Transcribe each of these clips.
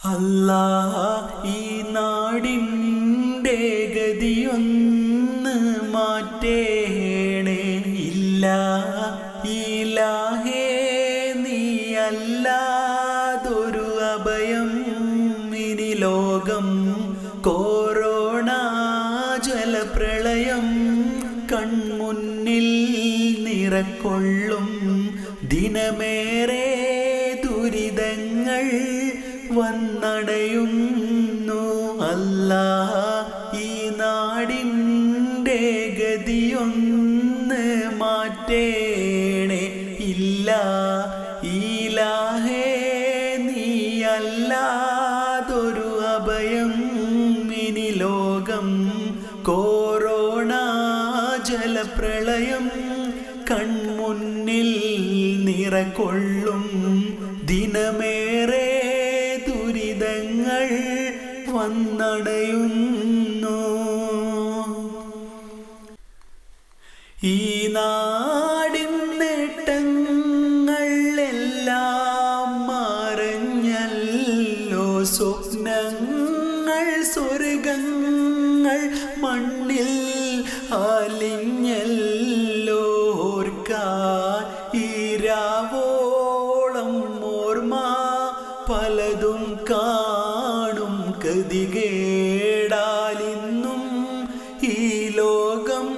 അല്ലാ ഈ നാടിൻ്റെ ഗതിയൊന്ന് മാറ്റേണേ ഇല്ല ഇലാഹേ നീ അല്ലാതൊരു അഭയം ഇനി ലോകം കൊറോണ ജലപ്രളയം കൺമുന്നിൽ നിറക്കൊള്ളും ദിനമേറെ ദുരിതങ്ങൾ വന്നടയുന്നു അല്ല ഈ നാടിൻ്റെ ഗതിയൊന്ന് മാറ്റേണേ ഇല്ല ഈലാഹേ നീ അല്ലാതൊരു അഭയം ഇനി ലോകം കൊറോണ ജലപ്രളയം കൺമുന്നിൽ നിറകൊള്ളും ദിനമേറെ ദുരിതങ്ങൾ വന്നടയുന്നു ഈ നാടിൻ നേട്ടങ്ങൾ എല്ലാം മറഞ്ഞല്ലോ സ്വപ്നങ്ങൾ സ്വർഗങ്ങൾ മണ്ണിൽ അലിഞ്ഞല്ലോ ഓർക്കാൻ ഈരാവോളം ഓർമ്മ പലതും കാണും ഗതികേടാലിന്നും ഈ ലോകം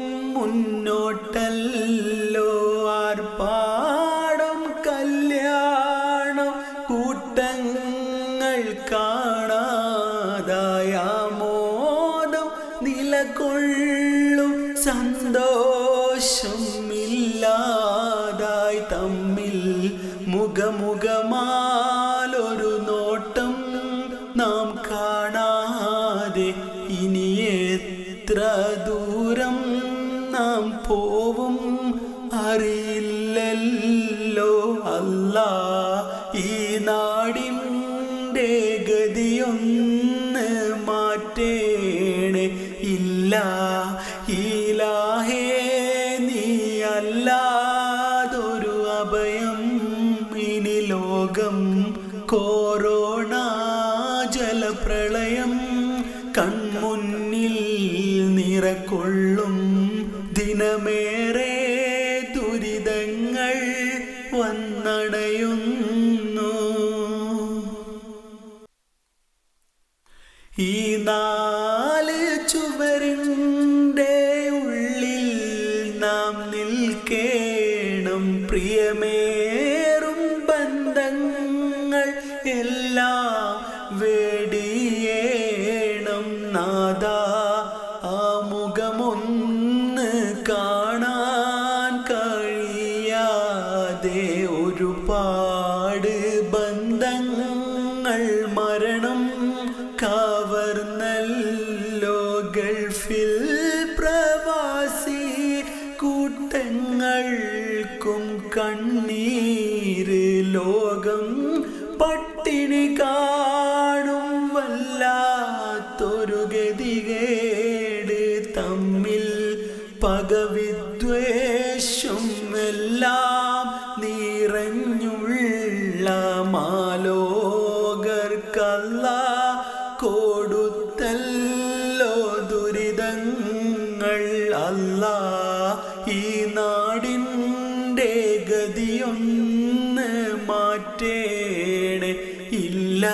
മുന്നോട്ടല്ലോ ആർപ്പാടം കല്യാണം കൂട്ടങ്ങൾ കാണാതായ മോദം നിലകൊള്ളും സന്തോഷം ഇല്ലാതായി തമ്മിൽ മുഖമുഖമാലൊരു നോട്ടം നാം കാണാതെ ഇനി എത്ര ദൂരം നാം പോവും അറിയില്ലല്ലോ അല്ല ഈ നാടിൻ്റെ ഗതിയൊന്ന് മാറ്റേണേ ഇല്ല ഈലാഹേ നീ അല്ലാതൊരു അഭയം ഇനി ലോകം കൊറോണ ജലപ്രളയം കൺമുന്നിൽ നിറക്കൊള്ളും ദിനമേറെ ദുരിതങ്ങൾ വന്നടയുന്നു ഈ നാല് ചുവരിൻ്റെ ഉള്ളിൽ നാം നിൽക്കേണം പ്രിയമേറും ബന്ധങ്ങൾ എല്ലാം വേടിയേണം നാദ ആ മുഖമൊന്ന് കാണാൻ കഴിയാതെ ഒരുപാട് ബന്ധങ്ങൾ മരണം കവർന്നല്ലോ ഗൾഫിൽ പ്രവാസി കൂട്ടങ്ങൾക്കും കണ്ണീര് ലോകം പട്ടിണി കാണും വല്ലാത്തൊരു ഗതികേട് തമ്മിൽ പകവിദ്വേഷം എല്ലാം നിറഞ്ഞുള്ള മാലോകർക്കല്ല കൊടുത്തല്ലോ ദുരിതങ്ങൾ അല്ല ഈ നാടിൻ്റെ ഗതിയൊന്ന് മാറ്റേണേ ഇല്ല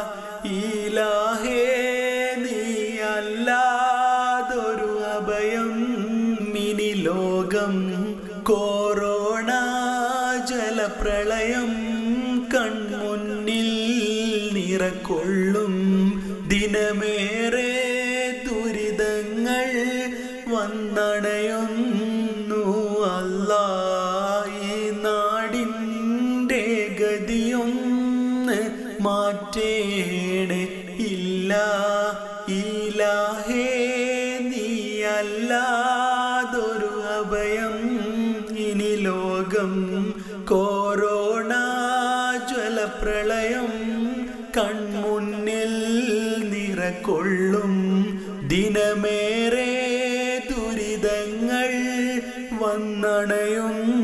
ഈലാഹേ നീ അല്ലാതൊരു അഭയം മിനി ലോകം കൊറോണ ജലപ്രളയം കൺമുന്നിൽ നിറക്കൊള്ളും ദിനമേറെ ദുരിതങ്ങൾ വന്നടയുന്നു അല്ലാ ഈ നാടിൻ്റെ ഗതിയൊന്ന് മാറ്റേണേ ഇല്ല ഈലാഹേ നീ അല്ലാതൊരു അഭയം ഇനി ലോകം കൊറോണ ജ്വലപ്രളയം കൺമുന്നിൽ നിറക്കൊള്ളും ദിനമേറെ ദുരിതങ്ങൾ വന്നണയും